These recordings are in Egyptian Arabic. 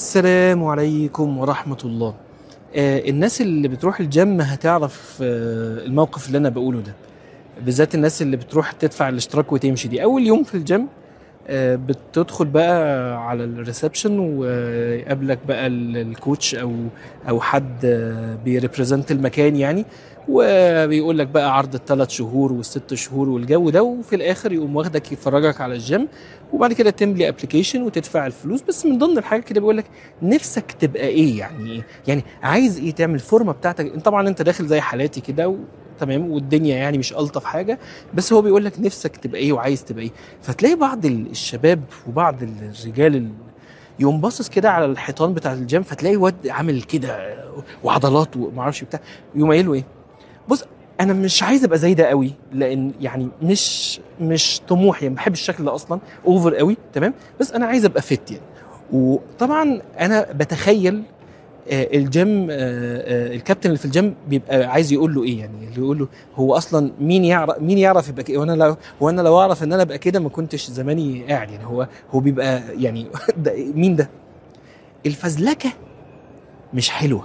السلام عليكم ورحمة الله آه الناس اللي بتروح الجيم هتعرف آه الموقف اللي أنا بقوله ده بالذات الناس اللي بتروح تدفع الاشتراك وتمشي دي أول يوم في الجيم آه بتدخل بقى على الريسبشن ويقابلك بقى ال- الكوتش أو أو حد آه بيريبريزنت المكان يعني وبيقول لك بقى عرض الثلاث شهور والست شهور والجو ده وفي الآخر يقوم واخدك يفرجك على الجيم وبعد كده تملي ابلكيشن وتدفع الفلوس بس من ضمن الحاجات كده بيقول لك نفسك تبقى ايه يعني يعني عايز ايه تعمل الفورمه بتاعتك طبعا انت داخل زي حالاتي كده و... تمام والدنيا يعني مش الطف حاجه بس هو بيقول لك نفسك تبقى ايه وعايز تبقى ايه فتلاقي بعض ال- الشباب وبعض الرجال ال... يقوم باصص كده على الحيطان بتاع الجيم فتلاقي واد عامل كده وعضلات ومعرفش بتاع يقوم قايل له ايه بص انا مش عايز ابقى زي ده قوي لان يعني مش مش طموح يعني بحب الشكل ده اصلا اوفر قوي تمام بس انا عايز ابقى فت يعني وطبعا انا بتخيل آه، الجيم آه، آه، الكابتن اللي في الجيم بيبقى عايز يقول له ايه يعني اللي يقول له هو اصلا مين يعرف مين يعرف يبقى كده وانا لو وانا لو اعرف ان انا ابقى كده ما كنتش زماني قاعد يعني هو هو بيبقى يعني ده مين ده الفزلكه مش حلوه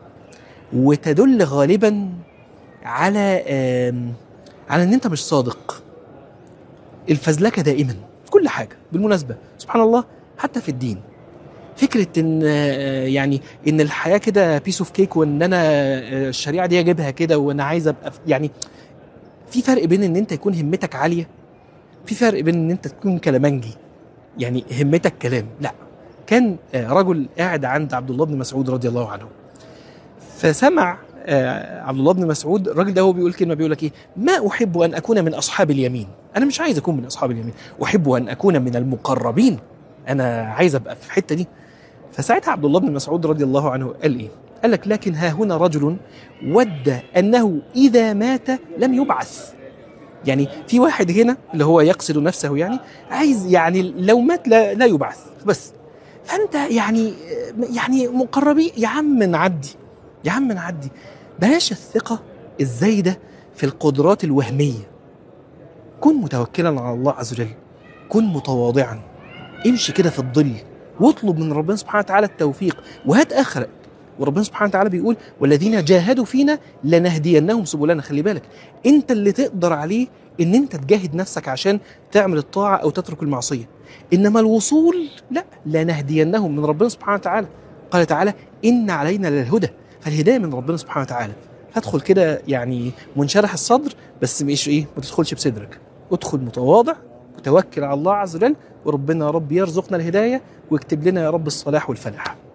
وتدل غالبا على آم، على ان انت مش صادق الفزلكه دائما في كل حاجه بالمناسبه سبحان الله حتى في الدين فكره ان آه، يعني ان الحياه كده بيس اوف كيك وان انا آه، الشريعه دي اجيبها كده وانا عايز ابقى في- يعني في فرق بين ان انت يكون همتك عاليه في فرق بين ان انت تكون كلامنجي يعني همتك كلام لا كان آه، رجل قاعد عند عبد الله بن مسعود رضي الله عنه فسمع آه، عبد الله بن مسعود الراجل ده هو بيقول كلمه بيقول لك ايه ما احب ان اكون من اصحاب اليمين انا مش عايز اكون من اصحاب اليمين احب ان اكون من المقربين انا عايز ابقى في الحته دي فساعتها عبد الله بن مسعود رضي الله عنه قال ايه قال لك لكن ها هنا رجل ود انه اذا مات لم يبعث يعني في واحد هنا اللي هو يقصد نفسه يعني عايز يعني لو مات لا, لا يبعث بس فانت يعني يعني مقربين يا عم نعدي يا عم نعدي بلاش الثقة الزايدة في القدرات الوهمية كن متوكلا على الله عز وجل كن متواضعا امشي كده في الظل واطلب من ربنا سبحانه وتعالى التوفيق وهات اخرك وربنا سبحانه وتعالى بيقول والذين جاهدوا فينا لنهدينهم سبلنا خلي بالك انت اللي تقدر عليه ان انت تجاهد نفسك عشان تعمل الطاعه او تترك المعصيه انما الوصول لا لنهدينهم من ربنا سبحانه وتعالى قال تعالى ان علينا للهدى فالهدايه من ربنا سبحانه وتعالى فادخل كده يعني منشرح الصدر بس مش ايه ما تدخلش بصدرك ادخل متواضع متوكل على الله عز وجل وربنا يا رب يرزقنا الهدايه ويكتب لنا يا رب الصلاح والفلاح